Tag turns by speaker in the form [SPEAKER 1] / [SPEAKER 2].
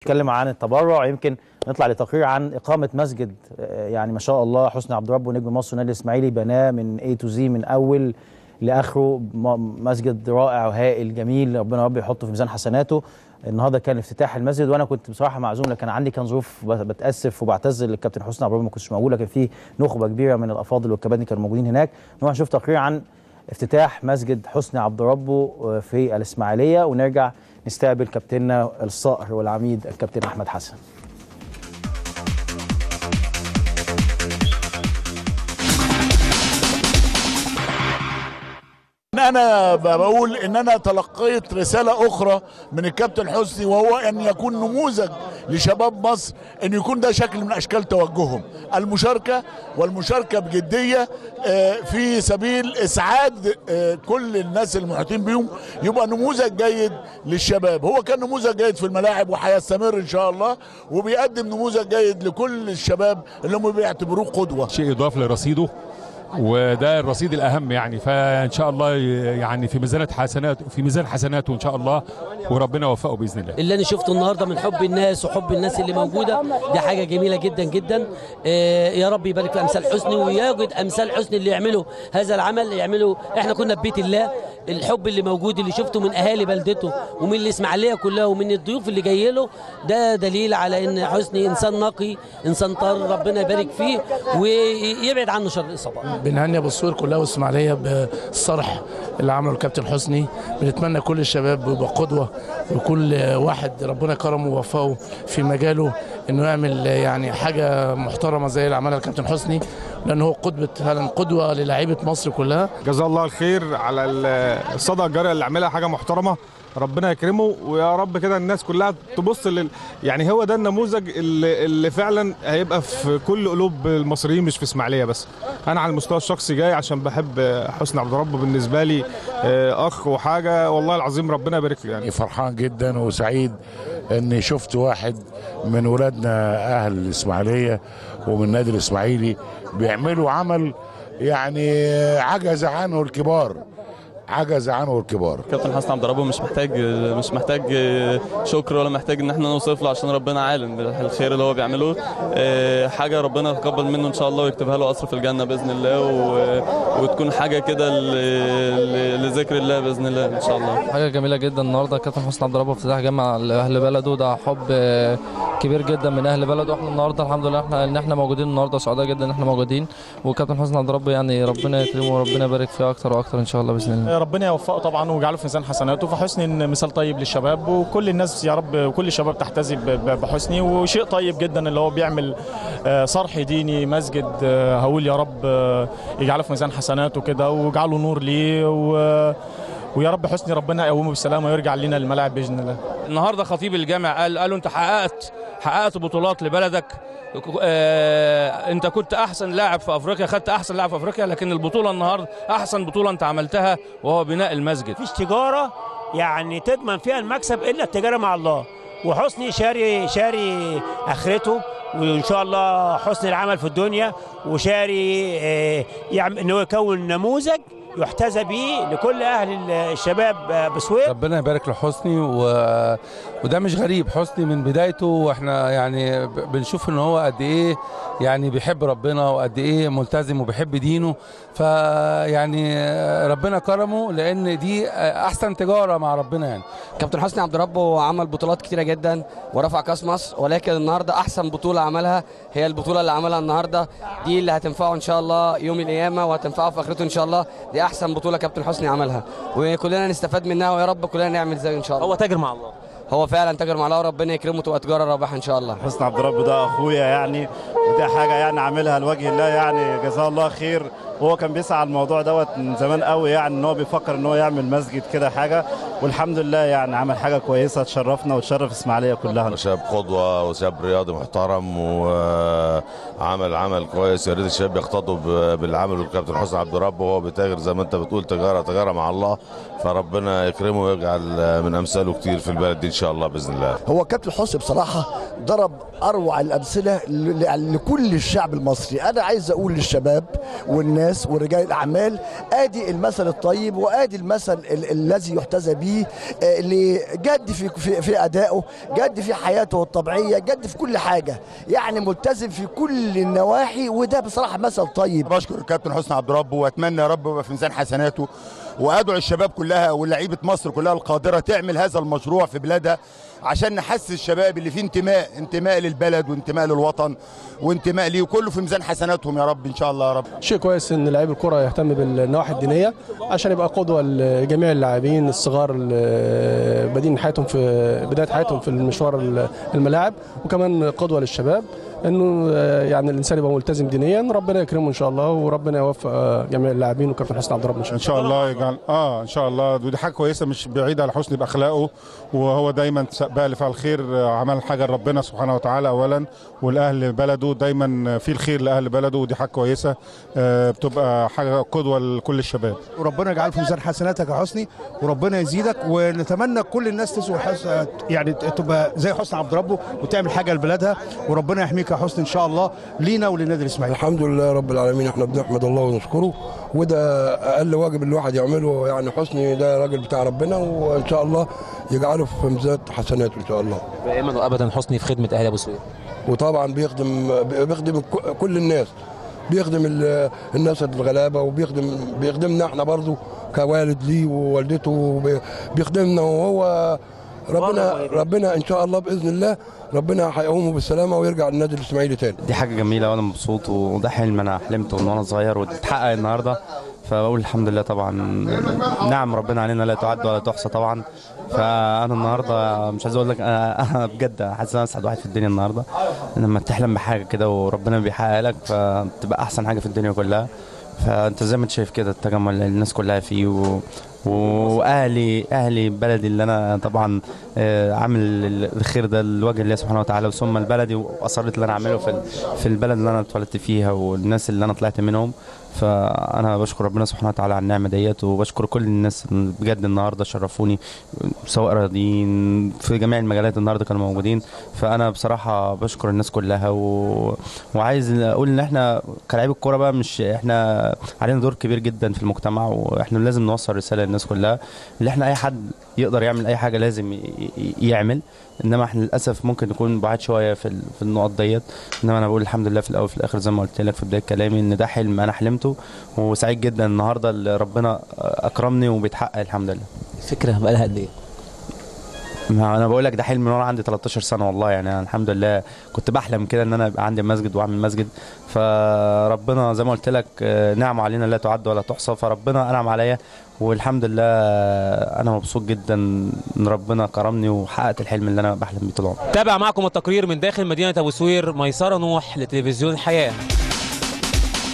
[SPEAKER 1] نتكلم عن التبرع يمكن نطلع لتقرير عن اقامه مسجد آه، يعني ما شاء الله حسني عبد ربه نجم مصر والنادي الاسماعيلي بناه من اي تو زي من اول لاخره م- مسجد رائع وهائل جميل ربنا رب يحطه في ميزان حسناته النهارده كان افتتاح المسجد وانا كنت بصراحه معزوم لكن عندي كان ظروف ب- بتاسف وبعتذر للكابتن حسني عبد ربه ما كنتش موجود لكن في نخبه كبيره من الافاضل والكباتن كانوا موجودين هناك نروح نشوف تقرير عن افتتاح مسجد حسني عبد ربه آه، في الاسماعيليه ونرجع نستقبل كابتننا الصقر والعميد الكابتن احمد حسن
[SPEAKER 2] انا بقول ان انا تلقيت رساله اخرى من الكابتن حسني وهو ان يكون نموذج لشباب مصر ان يكون ده شكل من اشكال توجههم المشاركه والمشاركه بجديه آه، في سبيل اسعاد آه، كل الناس المحيطين بيهم يبقى نموذج جيد للشباب هو كان نموذج جيد في الملاعب وهيستمر ان شاء الله وبيقدم نموذج جيد لكل الشباب اللي هم بيعتبروه قدوه
[SPEAKER 3] شيء يضاف لرصيده وده الرصيد الاهم يعني فان شاء الله يعني في ميزانه حسنات في ميزان حسناته ان شاء الله وربنا يوفقه باذن الله
[SPEAKER 4] اللي انا شفته النهارده من حب الناس وحب الناس اللي موجوده دي حاجه جميله جدا جدا آه، يا رب يبارك في امثال حسني ويوجد امثال حسني اللي يعملوا هذا العمل يعملوا احنا كنا في بيت الله الحب اللي موجود اللي شفته من اهالي بلدته ومن الاسماعيليه كلها ومن الضيوف اللي جاي له ده دليل على ان حسني انسان نقي انسان طار ربنا يبارك فيه ويبعد عنه شر الاصابات
[SPEAKER 5] بنهني ابو السور كلها والاسماعيليه بالصرح اللي عمله الكابتن حسني بنتمنى كل الشباب يبقى قدوه وكل واحد ربنا كرمه ووفقه في مجاله انه يعمل يعني حاجه محترمه زي اللي عملها الكابتن حسني لان هو قدوه فعلا قدوه للاعيبه مصر كلها
[SPEAKER 6] جزاه الله الخير على ال- الصدقه الجاريه اللي عملها حاجه محترمه ربنا يكرمه ويا رب كده الناس كلها تبص لل يعني هو ده النموذج اللي, اللي فعلا هيبقى في كل قلوب المصريين مش في اسماعيليه بس انا على المستوى الشخصي جاي عشان بحب حسني عبد ربه بالنسبه لي آه، اخ وحاجه والله العظيم ربنا يبارك له يعني
[SPEAKER 7] فرحان جدا وسعيد اني شفت واحد من ولادنا اهل الاسماعيليه ومن النادي الاسماعيلي بيعملوا عمل يعني عجز عنه الكبار عجز عنه الكبار
[SPEAKER 8] كابتن حسن عبد ربه مش محتاج مش محتاج شكر ولا محتاج ان احنا نوصف له عشان ربنا عالم بالخير اللي هو بيعمله آه، حاجه ربنا يتقبل منه ان شاء الله ويكتبها له قصر في الجنه باذن الله و... وتكون حاجه كده ل... ل- لذكر الله باذن الله ان شاء الله
[SPEAKER 9] حاجه جميله جدا النهارده كابتن حسني عبد ربه افتتاح جامعه لاهل بلده ده حب آه، كبير جدا من اهل بلده احنا النهارده الحمد لله احنا ان احنا موجودين النهارده سعداء جدا ان احنا موجودين وكابتن حسني عبد ربه يعني ربنا يكرمه وربنا يبارك فيه اكتر واكتر ان شاء الله باذن الله
[SPEAKER 10] ربنا يوفقه طبعا ويجعله في ميزان حسناته فحسني إن مثال طيب للشباب وكل الناس يا رب وكل الشباب تحتذي ب- ب- بحسني وشيء طيب جدا اللي هو بيعمل آه، صرح ديني مسجد آه، هقول يا رب آه، يجعله في ميزان حسناته كده ويجعله نور ليه و ويا رب حسني ربنا يقومه بالسلامه ويرجع لنا الملاعب باذن الله
[SPEAKER 11] النهارده خطيب الجامع قال قالوا انت حققت حققت بطولات لبلدك آه انت كنت احسن لاعب في افريقيا خدت احسن لاعب في افريقيا لكن البطوله النهارده احسن بطوله انت عملتها وهو بناء المسجد
[SPEAKER 12] مفيش تجاره يعني تضمن فيها المكسب الا التجاره مع الله وحسني شاري شاري اخرته وان شاء الله حسن العمل في الدنيا وشاري آه، يعمل ان هو يكون نموذج يحتذى به لكل اهل الشباب آه، بسويق
[SPEAKER 13] ربنا يبارك لحسني و... وده مش غريب حسني من بدايته واحنا يعني ب- بنشوف ان هو قد ايه يعني بيحب ربنا وقد ايه ملتزم وبيحب دينه فيعني ربنا كرمه لان دي احسن تجاره مع ربنا يعني
[SPEAKER 14] كابتن حسني عبد ربه عمل بطولات كتيره جدا ورفع كاس مصر ولكن النهارده احسن بطوله عملها هي البطوله اللي عملها النهارده دي اللي هتنفعه ان شاء الله يوم القيامه وهتنفعه في اخرته ان شاء الله دي احسن بطوله كابتن حسني عملها وكلنا نستفاد منها ويا رب كلنا نعمل زيه ان شاء الله
[SPEAKER 12] هو تاجر مع الله
[SPEAKER 14] هو فعلا تاجر مع الله وربنا يكرمه تبقى تجاره رابحه ان شاء الله
[SPEAKER 15] حسن عبد الرب ده اخويا يعني ودي حاجه يعني عاملها لوجه الله يعني جزاه الله خير وهو كان بيسعى على الموضوع دوت من زمان قوي يعني ان هو بيفكر ان هو يعمل مسجد كده حاجه والحمد لله يعني عمل حاجه كويسه تشرفنا وتشرف اسماعيليه كلها
[SPEAKER 16] شاب قدوة وشاب رياضي محترم وعمل عمل كويس يا ريت الشباب يقتضوا ب- بالعمل والكابتن حسن عبد الرب وهو بيتاجر زي ما انت بتقول تجاره تجاره مع الله فربنا يكرمه ويجعل من امثاله كتير في البلد دي ان شاء الله باذن الله
[SPEAKER 17] هو كابتن حسني بصراحة ضرب أروع الأمثلة ل- ل- لكل الشعب المصري أنا عايز أقول للشباب والناس الناس ورجال الاعمال ادي المثل الطيب وادي المثل ال- الذي يحتذى به آه، اللي جد في في, في ادائه جد في حياته الطبيعيه جد في كل حاجه يعني ملتزم في كل النواحي وده بصراحه مثل طيب
[SPEAKER 18] بشكر الكابتن حسني عبد ربه واتمنى يا رب يبقى في ميزان حسناته وادعو الشباب كلها ولاعيبه مصر كلها القادره تعمل هذا المشروع في بلادها عشان نحسس الشباب اللي فيه انتماء انتماء للبلد وانتماء للوطن وانتماء ليه وكله في ميزان حسناتهم يا رب ان شاء الله يا رب
[SPEAKER 19] شيء كويس ان لعيب الكره يهتم بالنواحي الدينيه عشان يبقى قدوه لجميع اللاعبين الصغار اللي بادئين حياتهم في بدايه حياتهم في المشوار الملاعب وكمان قدوه للشباب انه يعني الانسان يبقى ملتزم دينيا ربنا يكرمه ان شاء الله وربنا يوفق جميع اللاعبين وكابتن حسني عبد الرب
[SPEAKER 20] ان شاء الله يجعل اه ان شاء الله ودي حاجه كويسه مش بعيده على حسن باخلاقه وهو دايما سباق لفعل الخير آه، عمل حاجه لربنا سبحانه وتعالى اولا والاهل بلده دايما في الخير لاهل بلده ودي حاجه كويسه آه، بتبقى حاجه قدوه لكل الشباب
[SPEAKER 21] وربنا يجعله في ميزان حسناتك يا حسني وربنا يزيدك ونتمنى كل الناس تسوى حس... يعني تبقى زي حسني عبد ربه وتعمل حاجه لبلدها وربنا يحميك يا حسني ان شاء الله لينا وللنادي الاسماعيلي
[SPEAKER 22] الحمد لله رب العالمين احنا بنحمد الله ونشكره وده اقل واجب الواحد يعمله يعني حسني ده راجل بتاع ربنا وان شاء الله يجعله في ميزان حسناته ان شاء الله
[SPEAKER 23] دائما وابدا حسني في خدمه اهل ابو سوير
[SPEAKER 22] وطبعا بيخدم بيخدم ك- كل الناس بيخدم ال- الناس الغلابه وبيخدم بيخدمنا احنا برضو كوالد ليه ووالدته وبي- بيخدمنا وهو ربنا ربنا ان شاء الله باذن الله ربنا هيقومه بالسلامه ويرجع النادي الاسماعيلي تاني
[SPEAKER 24] دي حاجة جميلة وأنا مبسوط وده حلم أنا حلمته من وأنا صغير واتحقق النهاردة فبقول الحمد لله طبعا نعم ربنا علينا لا تعد ولا تحصى طبعا فأنا النهاردة مش عايز أقول لك أنا أنا بجد حاسس إن أنا أسعد واحد في الدنيا النهاردة لما تحلم بحاجة كده وربنا بيحقق لك فتبقى أحسن حاجة في الدنيا كلها فأنت زي ما أنت شايف كده التجمع اللي الناس كلها فيه و... واهلي اهلي بلدي اللي انا طبعا آه، عامل الخير ده لوجه الله سبحانه وتعالى ثم لبلدي واصريت ان انا اعمله في ال- في البلد اللي انا اتولدت فيها والناس اللي انا طلعت منهم فانا بشكر ربنا سبحانه وتعالى على النعمه ديت وبشكر كل الناس اللي بجد النهارده شرفوني سواء راضيين في جميع المجالات النهارده كانوا موجودين فانا بصراحه بشكر الناس كلها و... وعايز اقول ان احنا كلاعيب الكوره بقى مش احنا علينا دور كبير جدا في المجتمع واحنا لازم نوصل رساله للناس كلها اللي احنا اي حد يقدر يعمل اي حاجه لازم ي- ي- يعمل انما احنا للاسف ممكن نكون بعاد شويه في ال- في النقط ديت انما انا بقول الحمد لله في الاول وفي الاخر زي ما قلت لك في بدايه كلامي ان ده حلم انا حلمته وسعيد جدا النهارده اللي ربنا اكرمني وبيتحقق الحمد لله
[SPEAKER 23] فكره بقالها قد ايه؟
[SPEAKER 24] ما انا بقول لك ده حلم من وانا عندي 13 سنه والله يعني أنا الحمد لله كنت بحلم كده ان انا يبقى عندي مسجد واعمل مسجد فربنا زي ما قلت لك آه، نعمه علينا لا تعد ولا تحصى فربنا انعم عليا والحمد لله انا مبسوط جدا ان ربنا كرمني وحققت الحلم اللي انا بحلم بيه طول عمري
[SPEAKER 23] تابع معكم التقرير من داخل مدينه ابو سوير ميسره نوح لتلفزيون الحياه